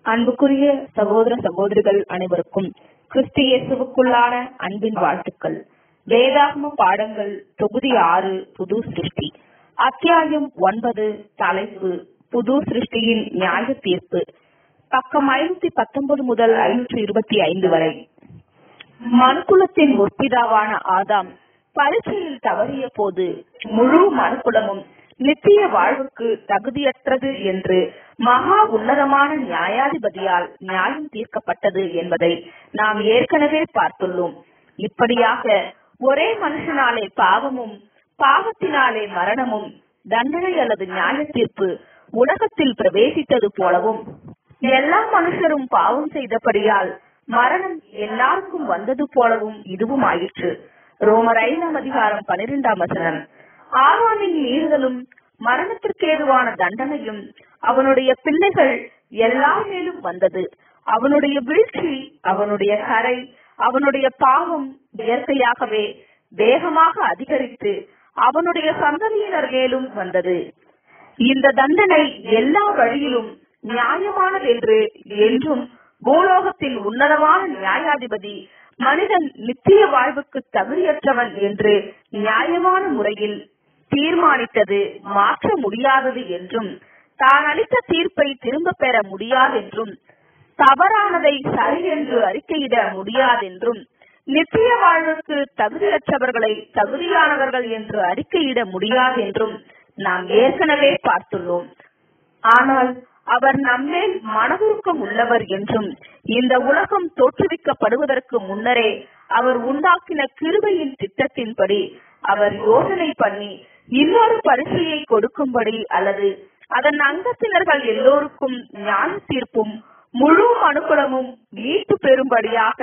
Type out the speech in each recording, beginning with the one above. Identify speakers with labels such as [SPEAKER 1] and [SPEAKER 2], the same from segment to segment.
[SPEAKER 1] அன்புக்குரிய சகோதர சகோதரிகள் அனைவருக்கும் கிறிஸ்து இயேசுவுக்குள்ளான அன்பின் வாழ்த்துக்கள் வேதாகம பாடங்கள் தொகுதி ஆறு புது சிருஷ்டி அத்தியாயம் ஒன்பது தலைப்பு புது சிருஷ்டியின் நியாய தீர்ப்பு பக்கம் ஐநூத்தி பத்தொன்பது முதல் ஐநூற்றி இருபத்தி ஐந்து வரை மனுக்குலத்தின் முற்பிதாவான ஆதாம் பரீட்சையில் தவறிய போது முழு மனுக்குலமும் நித்திய வாழ்வுக்கு தகுதியற்றது என்று மகா உன்னதமான நியாயாதிபதியால் நியாயம் தீர்க்கப்பட்டது என்பதை நாம் ஏற்கனவே பார்த்துள்ளோம் இப்படியாக ஒரே மனுஷனாலே பாவமும் பாவத்தினாலே மரணமும் தண்டனை அல்லது நியாய தீர்ப்பு உலகத்தில் பிரவேசித்தது போலவும் எல்லா மனுஷரும் பாவம் செய்தபடியால் மரணம் எல்லாருக்கும் வந்தது போலவும் இதுவும் ஆயிற்று ரோமர் ஐந்தாம் அதிகாரம் பனிரெண்டாம் வசனம் ஆவானின் மீறுதலும் மரணத்திற்கேதுவான தண்டனையும் அவனுடைய பிள்ளைகள் எல்லா மேலும் வந்தது அவனுடைய வீழ்ச்சி அவனுடைய கரை அவனுடைய பாவம் இயற்கையாகவே வேகமாக அதிகரித்து அவனுடைய சந்ததியினர் மேலும் வந்தது இந்த தண்டனை எல்லா வழியிலும் நியாயமானது என்று என்றும் பூலோகத்தில் உன்னதமான நியாயாதிபதி மனிதன் நித்திய வாழ்வுக்கு தகுதியற்றவன் என்று நியாயமான முறையில் தீர்மானித்தது மாற்ற முடியாதது என்றும் தான் அளித்த தீர்ப்பை திரும்ப பெற முடியாதென்றும் தவறானதை சரி என்று அறிக்கையிட முடியாதென்றும் நித்திய வாழ்வுக்கு தகுதியற்றவர்களை தகுதியானவர்கள் என்று அறிக்கையிட முடியாதென்றும் நாம் ஏற்கனவே பார்த்துள்ளோம் ஆனால் அவர் நம்மேல் மனதுருக்கம் உள்ளவர் என்றும் இந்த உலகம் தோற்றுவிக்கப்படுவதற்கு முன்னரே அவர் உண்டாக்கின கிருபையின் திட்டத்தின்படி அவர் யோசனை பண்ணி இன்னொரு பரிசையை கொடுக்கும்படி அல்லது அதன் அங்கத்தினர்கள் எல்லோருக்கும் ஞான தீர்ப்பும் முழு மனுக்குலமும் மீட்டு பெறும்படியாக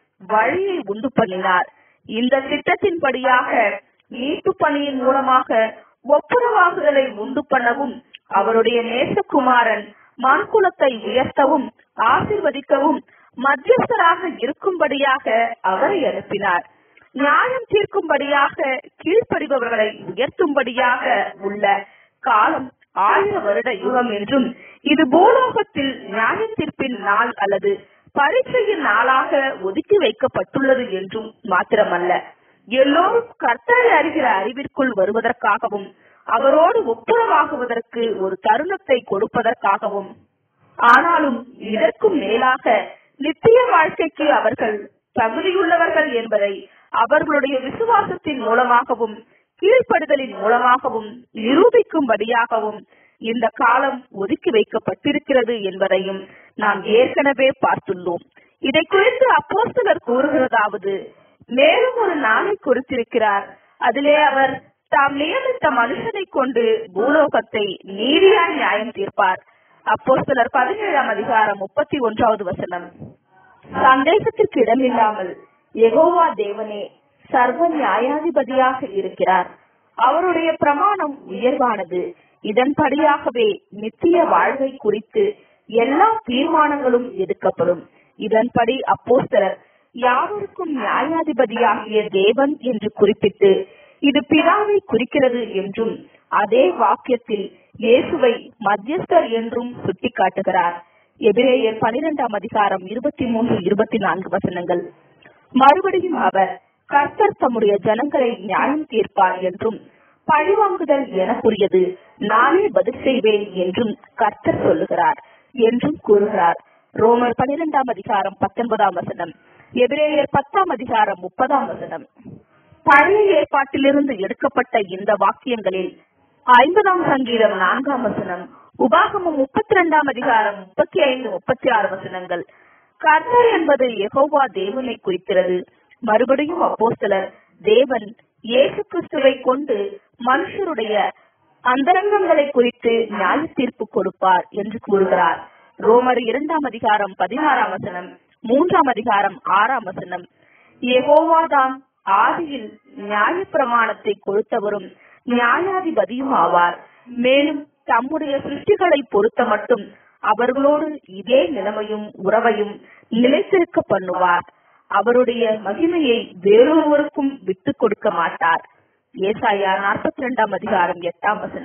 [SPEAKER 1] வழியை உண்டு பண்ணினார் இந்த திட்டத்தின்படியாக மீட்பு பணியின் மூலமாக ஒப்புரவாகுதலை உண்டு பண்ணவும் அவருடைய நேசகுமாரன் மண்குலத்தை உயர்த்தவும் ஆசிர்வதிக்கவும் மத்தியஸ்தராக இருக்கும்படியாக அவரை அனுப்பினார் நியாயம் தீர்க்கும்படியாக கீழ்ப்படிபவர்களை உயர்த்தும்படியாக உள்ள காலம் ஆயிர வருட யுகம் என்றும் இது பூலோகத்தில் நியாய தீர்ப்பின் நாள் அல்லது பரீட்சையின் நாளாக ஒதுக்கி வைக்கப்பட்டுள்ளது என்றும் மாத்திரமல்ல எல்லோரும் கர்த்தரை அறிகிற அறிவிற்குள் வருவதற்காகவும் அவரோடு ஒப்புரவாகுவதற்கு ஒரு தருணத்தை கொடுப்பதற்காகவும் ஆனாலும் இதற்கும் மேலாக நித்திய வாழ்க்கைக்கு அவர்கள் தகுதியுள்ளவர்கள் என்பதை அவர்களுடைய விசுவாசத்தின் மூலமாகவும் கீழ்ப்படுதலின் மூலமாகவும் நிரூபிக்கும்படியாகவும் இந்த காலம் ஒதுக்கி வைக்கப்பட்டிருக்கிறது என்பதையும் நாம் ஏற்கனவே பார்த்துள்ளோம் இதை குறித்து அப்போஸ்தலர் கூறுகிறதாவது மேலும் ஒரு நாளை குறித்திருக்கிறார் அதிலே அவர் தாம் நியமித்த மனுஷனை கொண்டு பூலோகத்தை நீதியாய் நியாயம் தீர்ப்பார் அப்போ சிலர் பதினேழாம் அதிகாரம் முப்பத்தி ஒன்றாவது வசனம் சந்தேகத்திற்கு இடமில்லாமல் எகோவா தேவனே சர்வ நியாயாதிபதியாக இருக்கிறார் அவருடைய பிரமாணம் உயர்வானது இதன்படியாகவே நித்திய வாழ்வை குறித்து எல்லா தீர்மானங்களும் எடுக்கப்படும் இதன்படி அப்போஸ்தலர் யாவருக்கும் நியாயாதிபதியாகிய தேவன் என்று குறிப்பிட்டு இது பிதாவை குறிக்கிறது என்றும் அதே வாக்கியத்தில் இயேசுவை மத்தியஸ்தர் என்றும் சுட்டிக்காட்டுகிறார் எபிரேயர் பனிரெண்டாம் அதிகாரம் இருபத்தி மூன்று இருபத்தி நான்கு வசனங்கள் மறுபடியும் அவர் கர்த்தர் தம்முடைய ஜனங்களை நியாயம் தீர்ப்பார் என்றும் பழிவாங்குதல் எனக்குரியது நானே பதில் செய்வேன் என்றும் கர்த்தர் சொல்லுகிறார் என்றும் கூறுகிறார் ரோமர் பனிரெண்டாம் அதிகாரம் பத்தொன்பதாம் வசனம் எபிரேயர் பத்தாம் அதிகாரம் முப்பதாம் வசனம் பழைய ஏற்பாட்டிலிருந்து எடுக்கப்பட்ட இந்த வாக்கியங்களில் ஐம்பதாம் சங்கீதம் நான்காம் வசனம் உபாகமம் முப்பத்தி ரெண்டாம் அதிகாரம் முப்பத்தி ஐந்து முப்பத்தி ஆறு வசனங்கள் கர்த்தர் என்பது எகோவா தேவனை குறிக்கிறது மறுபடியும் அப்போஸ்தலர் தேவன் இயேசு கிறிஸ்துவை கொண்டு மனுஷருடைய அந்தரங்கங்களை குறித்து நியாய தீர்ப்பு கொடுப்பார் என்று கூறுகிறார் ரோமர் இரண்டாம் அதிகாரம் பதினாறாம் வசனம் மூன்றாம் அதிகாரம் ஆறாம் வசனம் எகோவாதான் ஆதியில் நியாய பிரமாணத்தை கொடுத்தவரும் நியாயாதிபதியும் ஆவார் மேலும் தம்முடைய சிருஷ்டிகளை பொறுத்த மட்டும் அவர்களோடு இதே நிலைமையும் உறவையும் நிலைத்திருக்க பண்ணுவார் அவருடைய மகிமையை வேறொருவருக்கும் விட்டு கொடுக்க மாட்டார் ஏசாயா நாற்பத்தி ரெண்டாம் அதிகாரம் எட்டாம் வசனம்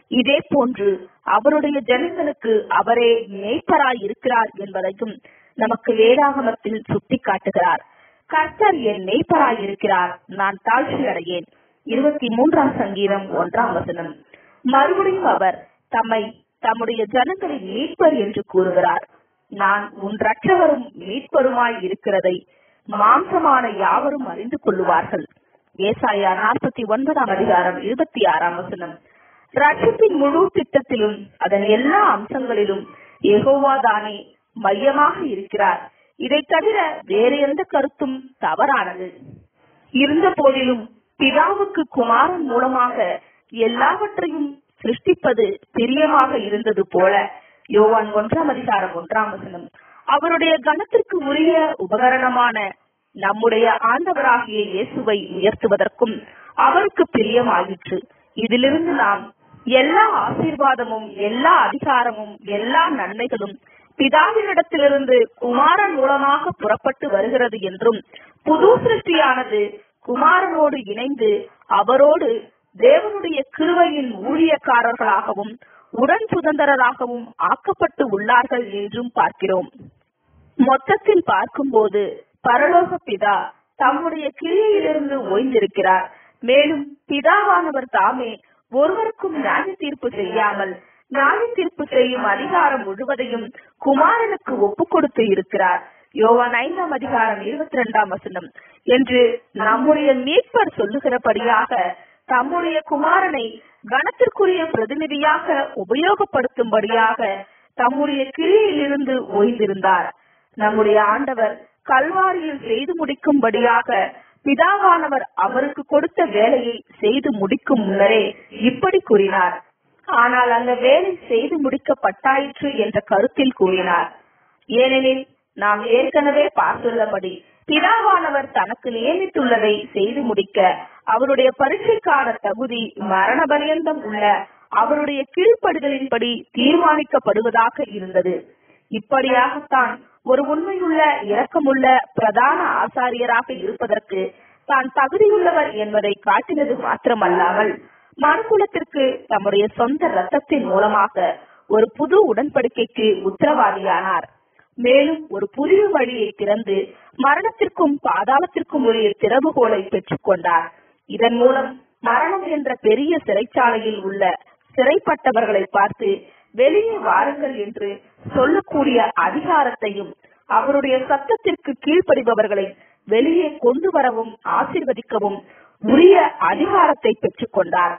[SPEAKER 1] இதே போன்று அவருடைய ஜனங்களுக்கு அவரே மேய்ப்பராய் இருக்கிறார் என்பதையும் நமக்கு வேதாகமத்தில் சுட்டிக்காட்டுகிறார் கர்த்தர் என் மேய்ப்பராய் இருக்கிறார் நான் தாழ்ச்சி அடையேன் இருபத்தி மூன்றாம் சங்கீதம் ஒன்றாம் வசனம் மறுபடியும் அவர் தம்மை தம்முடைய ஜனங்களின் மீட்பர் என்று கூறுகிறார் நான் உன் ரட்சகரும் மீட்பருமாய் இருக்கிறதை மாம்சமான யாவரும் அறிந்து கொள்ளுவார்கள் ஏசாயா நாற்பத்தி ஒன்பதாம் அதிகாரம் இருபத்தி ஆறாம் வசனம் ரட்சத்தின் முழு திட்டத்திலும் அதன் எல்லா அம்சங்களிலும் எகோவா தானே மையமாக இருக்கிறார் இதை தவிர வேறு எந்த கருத்தும் தவறானது இருந்த போதிலும் பிதாவுக்கு குமாரன் மூலமாக எல்லாவற்றையும் சிருஷ்டிப்பது பிரியமாக இருந்தது போல யோவான் ஒன்றாம் அதிகாரம் ஒன்றாம் வசனம் அவருடைய கணத்திற்கு உரிய உபகரணமான நம்முடைய ஆண்டவராகிய இயேசுவை உயர்த்துவதற்கும் அவருக்கு பிரியமாயிற்று இதிலிருந்து நாம் எல்லா ஆசீர்வாதமும் எல்லா அதிகாரமும் எல்லா நன்மைகளும் பிதாவினிடத்திலிருந்து குமாரன் மூலமாக புறப்பட்டு வருகிறது என்றும் புது சிருஷ்டியானது குமாரனோடு இணைந்து அவரோடு தேவனுடைய கிருவையின் ஊழியக்காரர்களாகவும் உடன் சுதந்திரராகவும் ஆக்கப்பட்டு உள்ளார்கள் என்றும் பார்க்கிறோம் மொத்தத்தில் பார்க்கும்போது பரலோக பிதா தம்முடைய கிரியையிலிருந்து ஓய்ந்திருக்கிறார் மேலும் பிதாவானவர் தாமே ஒருவருக்கும் நியாய தீர்ப்பு செய்யாமல் நியாய தீர்ப்பு செய்யும் அதிகாரம் முழுவதையும் குமாரனுக்கு ஒப்பு கொடுத்து இருக்கிறார் யோவான் ஐந்தாம் அதிகாரம் இருபத்தி இரண்டாம் வசனம் என்று நம்முடைய மீட்பர் சொல்லுகிறபடியாக தம்முடைய குமாரனை கணத்திற்குரிய பிரதிநிதியாக உபயோகப்படுத்தும்படியாக தம்முடைய கிரியிலிருந்து ஓய்ந்திருந்தார் நம்முடைய ஆண்டவர் கல்வாரியில் செய்து முடிக்கும்படியாக பிதாவானவர் அவருக்கு கொடுத்த வேலையை செய்து முடிக்கும் முன்னரே இப்படி கூறினார் ஆனால் அந்த வேலை செய்து முடிக்கப்பட்டாயிற்று என்ற கருத்தில் கூறினார் ஏனெனில் நாம் ஏற்கனவே பார்த்துள்ளபடி பிதாவானவர் தனக்கு நியமித்துள்ளதை செய்து முடிக்க அவருடைய பரீட்சைக்கான தகுதி மரண பரியந்தம் உள்ள அவருடைய கீழ்ப்படுதலின்படி தீர்மானிக்கப்படுவதாக இருந்தது இப்படியாகத்தான் ஒரு உண்மையுள்ள இரக்கமுள்ள பிரதான ஆசாரியராக இருப்பதற்கு தான் தகுதியுள்ளவர் என்பதை காட்டினது மாத்திரமல்லாமல் மனுக்குலத்திற்கு தம்முடைய சொந்த ரத்தத்தின் மூலமாக ஒரு புது உடன்படிக்கைக்கு உத்தரவாதியானார் மேலும் ஒரு புதிய வழியை திறந்து மரணத்திற்கும் பாதாளத்திற்கும் உரிய திறவுகோலை பெற்றுக் கொண்டார் இதன் மூலம் மரணம் என்ற பெரிய சிறைச்சாலையில் உள்ள சிறைப்பட்டவர்களை பார்த்து வெளியே வாருங்கள் என்று சொல்லக்கூடிய அதிகாரத்தையும் அவருடைய சத்தத்திற்கு கீழ்ப்படிபவர்களை வெளியே கொண்டு வரவும் ஆசிர்வதிக்கவும் உரிய அதிகாரத்தை பெற்றுக் கொண்டார்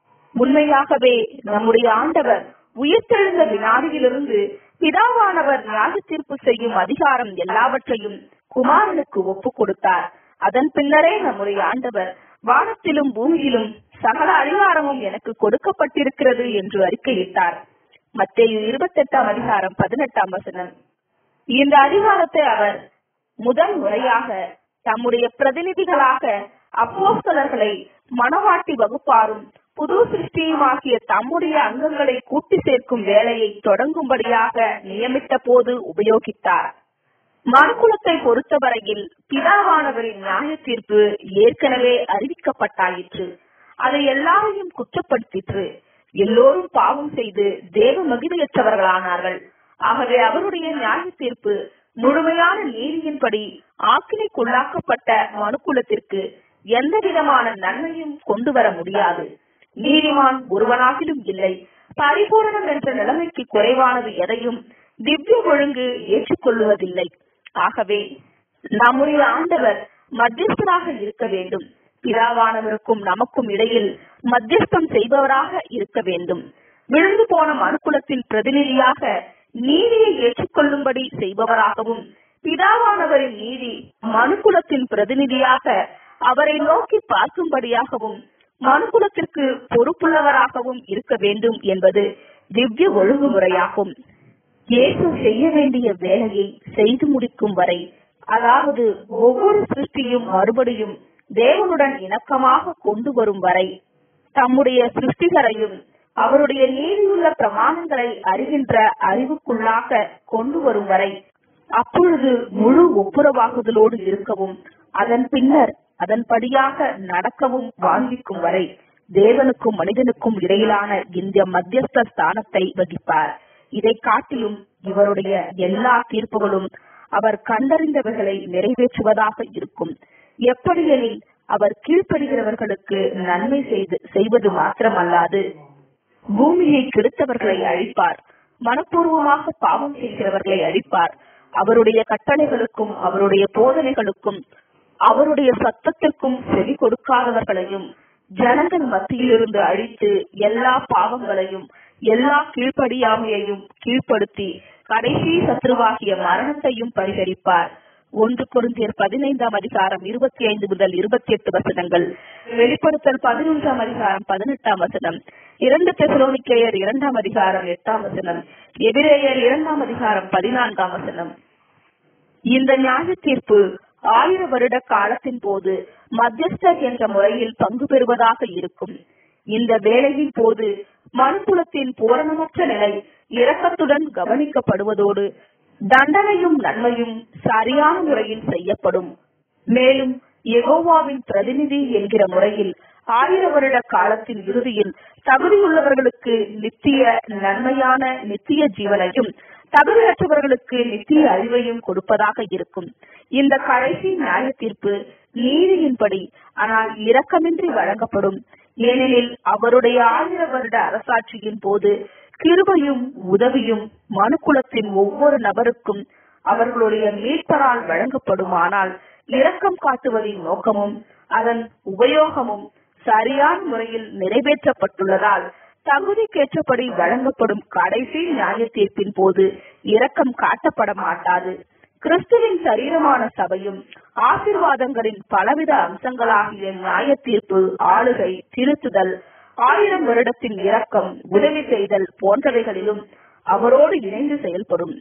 [SPEAKER 1] உண்மையாகவே நம்முடைய ஆண்டவர் உயிர்த்தெழுந்த வினாடியிலிருந்து பிதாவானவர் நியாய தீர்ப்பு செய்யும் அதிகாரம் எல்லாவற்றையும் குமாரனுக்கு ஒப்பு கொடுத்தார் அதன் பின்னரே நம்முடைய ஆண்டவர் வானத்திலும் பூமியிலும் சகல அதிகாரமும் எனக்கு கொடுக்கப்பட்டிருக்கிறது என்று அறிக்கையிட்டார் மத்தேயு இருபத்தி எட்டாம் அதிகாரம் பதினெட்டாம் வசனம் இந்த அதிகாரத்தை அவர் முதல் முறையாக தம்முடைய பிரதிநிதிகளாக அப்போஸ்தலர்களை மணவாட்டி வகுப்பாரும் புது சிருஷ்டியுமாகிய தம்முடைய அங்கங்களை கூட்டி சேர்க்கும் வேலையை தொடங்கும்படியாக நியமித்த போது உபயோகித்தார் மனுக்குலத்தை பொறுத்தவரையில் பிதாவானவரின் நியாய தீர்ப்பு ஏற்கனவே அறிவிக்கப்பட்டாயிற்று அதை எல்லாரையும் குற்றப்படுத்திற்று எல்லோரும் பாவம் செய்து தேவ மகிமையற்றவர்களானார்கள் ஆகவே அவருடைய நியாய தீர்ப்பு முழுமையான நீதியின்படி ஆக்கினைக்குள்ளாக்கப்பட்ட மனுக்குலத்திற்கு எந்த விதமான நன்மையும் கொண்டு வர முடியாது நீதிமான் ஒருவனாகிலும் இல்லை பரிபூரணம் என்ற நிலைமைக்கு குறைவானது எதையும் திவ்ய ஒழுங்கு ஏற்றுக்கொள்வதில்லை ஆகவே நம்முடைய ஆண்டவர் மத்தியஸ்தராக இருக்க வேண்டும் பிதாவானவருக்கும் நமக்கும் இடையில் மத்தியஸ்தம் செய்பவராக இருக்க வேண்டும் விழுந்து போன மனுக்குலத்தின் பிரதிநிதியாக நீதியை ஏற்றுக்கொள்ளும்படி செய்பவராகவும் பிதாவானவரின் நீதி மனுக்குலத்தின் பிரதிநிதியாக அவரை நோக்கி பார்க்கும்படியாகவும் மனுக்குலத்திற்கு பொறுப்புள்ளவராகவும் இருக்க வேண்டும் என்பது திவ்ய ஒழுங்குமுறையாகும் இயேசு செய்ய வேண்டிய வேலையை செய்து முடிக்கும் வரை அதாவது ஒவ்வொரு சிருஷ்டியும் மறுபடியும் தேவனுடன் இணக்கமாக கொண்டு வரும் வரை தம்முடைய சிருஷ்டிகரையும் அவருடைய நீதியுள்ள பிரமாணங்களை அறிகின்ற அறிவுக்குள்ளாக கொண்டு வரும் வரை அப்பொழுது முழு ஒப்புரவாகுதலோடு இருக்கவும் அதன் பின்னர் அதன்படியாக நடக்கவும் வாங்கிக்கும் வரை தேவனுக்கும் மனிதனுக்கும் இடையிலான இந்த மத்தியஸ்த ஸ்தானத்தை வகிப்பார் இதை காட்டிலும் இவருடைய எல்லா தீர்ப்புகளும் அவர் கண்டறிந்தவைகளை நிறைவேற்றுவதாக இருக்கும் எப்படியெனில் அவர் கீழ்ப்படுகிறவர்களுக்கு நன்மை செய்து செய்வது மாத்திரமல்லாது பூமியை கெடுத்தவர்களை அழிப்பார் மனப்பூர்வமாக பாவம் செய்கிறவர்களை அழிப்பார் அவருடைய கட்டளைகளுக்கும் அவருடைய போதனைகளுக்கும் அவருடைய சத்தத்திற்கும் செவி கொடுக்காதவர்களையும் ஜனங்கள் மத்தியிலிருந்து அழித்து எல்லா பாவங்களையும் எல்லா கீழ்ப்படியாமையையும் கீழ்ப்படுத்தி கடைசி சத்ருவாகிய மரணத்தையும் பரிகரிப்பார் ஒன்று குருந்தியர் பதினைந்தாம் அதிகாரம் இருபத்தி ஐந்து முதல் இருபத்தி எட்டு வசனங்கள் வெளிப்படுத்தல் பதினொன்றாம் அதிகாரம் பதினெட்டாம் வசனம் இரண்டு தெசலோனிக்கேயர் இரண்டாம் அதிகாரம் எட்டாம் வசனம் எபிரேயர் இரண்டாம் அதிகாரம் பதினான்காம் வசனம் இந்த நியாய தீர்ப்பு ஆயிர வருட காலத்தின் போது மத்தியஸ்தர் என்ற முறையில் பங்கு பெறுவதாக இருக்கும் இந்த வேலையின் போது மனுக்குலத்தின் பூரணமற்ற நிலை இரக்கத்துடன் கவனிக்கப்படுவதோடு தண்டனையும் நன்மையும் சரியான முறையில் செய்யப்படும் மேலும் எகோவாவின் பிரதிநிதி என்கிற முறையில் ஆயிர வருட காலத்தின் இறுதியில் தகுதியுள்ளவர்களுக்கு நித்திய நன்மையான நித்திய ஜீவனையும் தகுதியற்றவர்களுக்கு நித்திய அறிவையும் கொடுப்பதாக இருக்கும் இந்த கடைசி நியாய தீர்ப்பு நீதியின்படி ஆனால் இரக்கமின்றி வழங்கப்படும் ஏனெனில் அவருடைய ஆயிர வருட அரசாட்சியின் போது கிருபையும் உதவியும் மனுக்குலத்தின் ஒவ்வொரு நபருக்கும் அவர்களுடைய மீட்பரால் வழங்கப்படுமானால் இரக்கம் காட்டுவதின் நோக்கமும் அதன் உபயோகமும் சரியான முறையில் நிறைவேற்றப்பட்டுள்ளதால் தகுதிக்கேற்றபடி வழங்கப்படும் கடைசி நியாய தீர்ப்பின் போது இரக்கம் காட்டப்பட மாட்டாது கிறிஸ்துவின் சரீரமான சபையும் ஆசிர்வாதங்களின் பலவித அம்சங்களாகிய நியாய தீர்ப்பு ஆளுகை திருத்துதல் ஆயிரம் வருடத்தின் இரக்கம் உதவி செய்தல் போன்றவைகளிலும் அவரோடு இணைந்து செயல்படும்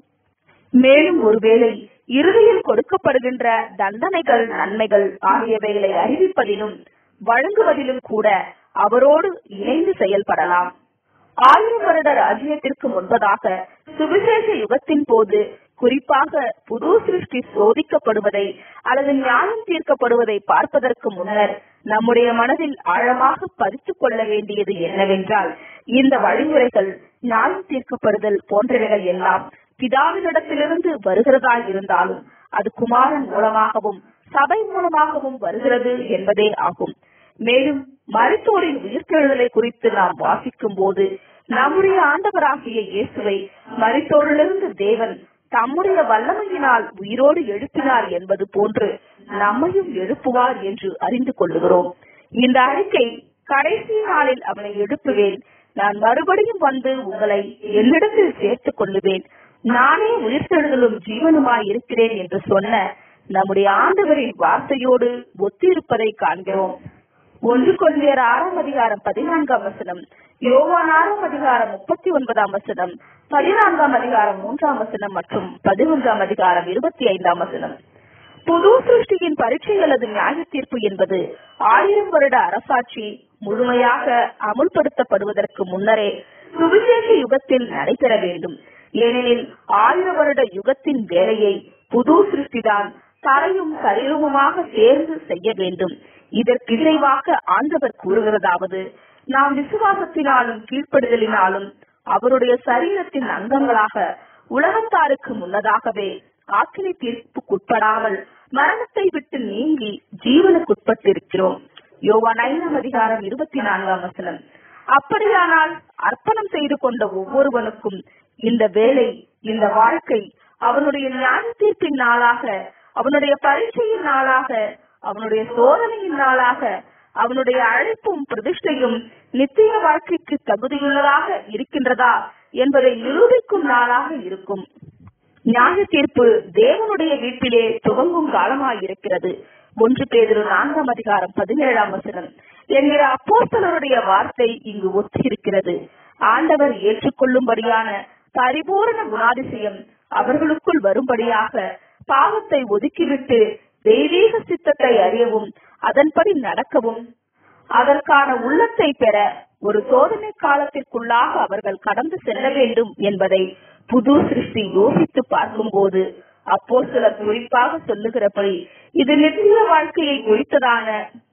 [SPEAKER 1] மேலும் ஒருவேளை இறுதியில் கொடுக்கப்படுகின்ற தண்டனைகள் நன்மைகள் ஆகியவைகளை அறிவிப்பதிலும் வழங்குவதிலும் கூட அவரோடு இணைந்து செயல்படலாம் ஆயிரம் வருட ராஜ்யத்திற்கு முன்பதாக சுவிசேஷ யுகத்தின் போது குறிப்பாக புது சிருஷ்டி சோதிக்கப்படுவதை அல்லது நியாயம் தீர்க்கப்படுவதை பார்ப்பதற்கு முன்னர் நம்முடைய மனதில் ஆழமாக பதித்துக் கொள்ள வேண்டியது என்னவென்றால் இந்த வழிமுறைகள் நியாயம் தீர்க்கப்படுதல் போன்றவைகள் எல்லாம் பிதாவினிடத்திலிருந்து வருகிறதா இருந்தாலும் அது குமாரன் மூலமாகவும் சபை மூலமாகவும் வருகிறது என்பதே ஆகும் மேலும் மருத்துவரின் உயிர்த்தெழுதலை குறித்து நாம் வாசிக்கும் போது நம்முடைய ஆண்டவராகிய இயேசுவை மருத்துவரிலிருந்து தேவன் தம்முடைய வல்லமையினால் உயிரோடு எழுப்பினார் என்பது போன்று நம்மையும் எழுப்புவார் என்று அறிந்து கொள்ளுகிறோம் இந்த அறிக்கை கடைசி நாளில் அவனை எழுப்புவேன் நான் மறுபடியும் வந்து உங்களை என்னிடத்தில் சேர்த்துக் கொள்ளுவேன் நானே உயிர்த்தெழுதலும் ஜீவனுமாய் இருக்கிறேன் என்று சொன்ன நம்முடைய ஆண்டவரின் வார்த்தையோடு ஒத்திருப்பதை காண்கிறோம் ஒன்று கொள்ளியர் ஆறாம் அதிகாரம் பதினான்காம் வசனம் யோவான் ஆறாம் அதிகாரம் முப்பத்தி ஒன்பதாம் வசனம் பதினான்காம் அதிகாரம் மூன்றாம் வசனம் மற்றும் பதினொன்றாம் அதிகாரம் இருபத்தி ஐந்தாம் வசனம் புது சிருஷ்டியின் பரீட்சை அல்லது நியாய தீர்ப்பு என்பது ஆயிரம் வருட அரசாட்சி முழுமையாக அமுல்படுத்தப்படுவதற்கு முன்னரே சுவிசேஷ யுகத்தில் நடைபெற வேண்டும் ஏனெனில் ஆயிரம் வருட யுகத்தின் வேலையை புது சிருஷ்டிதான் தரையும் சரீரமுமாக சேர்ந்து செய்ய வேண்டும் இதற்கு இசைவாக ஆண்டவர் கூறுகிறதாவது நாம் விசுவாசத்தினாலும் கீழ்ப்படுதலினாலும் அவருடைய சரீரத்தின் அங்கங்களாக உலகத்தாருக்கு முன்னதாகவே ஆக்கினை தீர்ப்புக்குட்படாமல் மரணத்தை விட்டு நீங்கி ஜீவனுக்குட்பட்டிருக்கிறோம் யோவான் ஐந்தாம் அதிகாரம் இருபத்தி நான்காம் வசனம் அப்படியானால் அர்ப்பணம் செய்து கொண்ட ஒவ்வொருவனுக்கும் இந்த வேலை இந்த வாழ்க்கை அவனுடைய நியாய தீர்ப்பின் நாளாக அவனுடைய பரீட்சையின் நாளாக அவனுடைய சோதனையின் நாளாக அவனுடைய அழைப்பும் பிரதிஷ்டையும் நித்திய வாழ்க்கைக்கு தகுதியுள்ளதாக இருக்கின்றதா என்பதை நிரூபிக்கும் நாளாக இருக்கும் நியாய தீர்ப்பு தேவனுடைய வீட்டிலே துவங்கும் காலமாயிருக்கிறது ஒன்று பேதிரு நான்காம் அதிகாரம் பதினேழாம் வசனம் என்கிற அப்போஸ்தலருடைய வார்த்தை இங்கு ஒத்திருக்கிறது ஆண்டவர் ஏற்றுக்கொள்ளும்படியான பரிபூரண குணாதிசயம் அவர்களுக்குள் வரும்படியாக பாவத்தை ஒதுக்கிவிட்டு தெய்வீக சித்தத்தை அறியவும் அதன்படி நடக்கவும் அதற்கான உள்ளத்தை பெற ஒரு சோதனை காலத்திற்குள்ளாக அவர்கள் கடந்து செல்ல வேண்டும் என்பதை புது சிருஷ்டி யோசித்து பார்க்கும்போது அப்போ சிலர் குறிப்பாக சொல்லுகிறபடி இது நித்திய வாழ்க்கையை குறித்ததான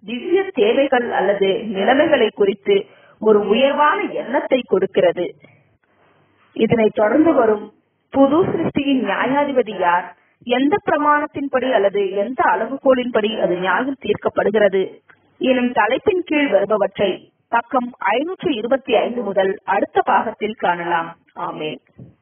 [SPEAKER 1] திவ்ய தேவைகள் அல்லது நிலைமைகளை குறித்து ஒரு உயர்வான எண்ணத்தை கொடுக்கிறது இதனைத் தொடர்ந்து வரும் புது சிருஷ்டியின் நியாயாதிபதி யார் எந்த பிரமாணத்தின்படி அல்லது எந்த அளவுகோலின்படி அது நியாயம் தீர்க்கப்படுகிறது எனும் தலைப்பின் கீழ் வருபவற்றை பக்கம் ஐநூற்று இருபத்தி ஐந்து முதல் அடுத்த பாகத்தில் காணலாம் ஆமேன்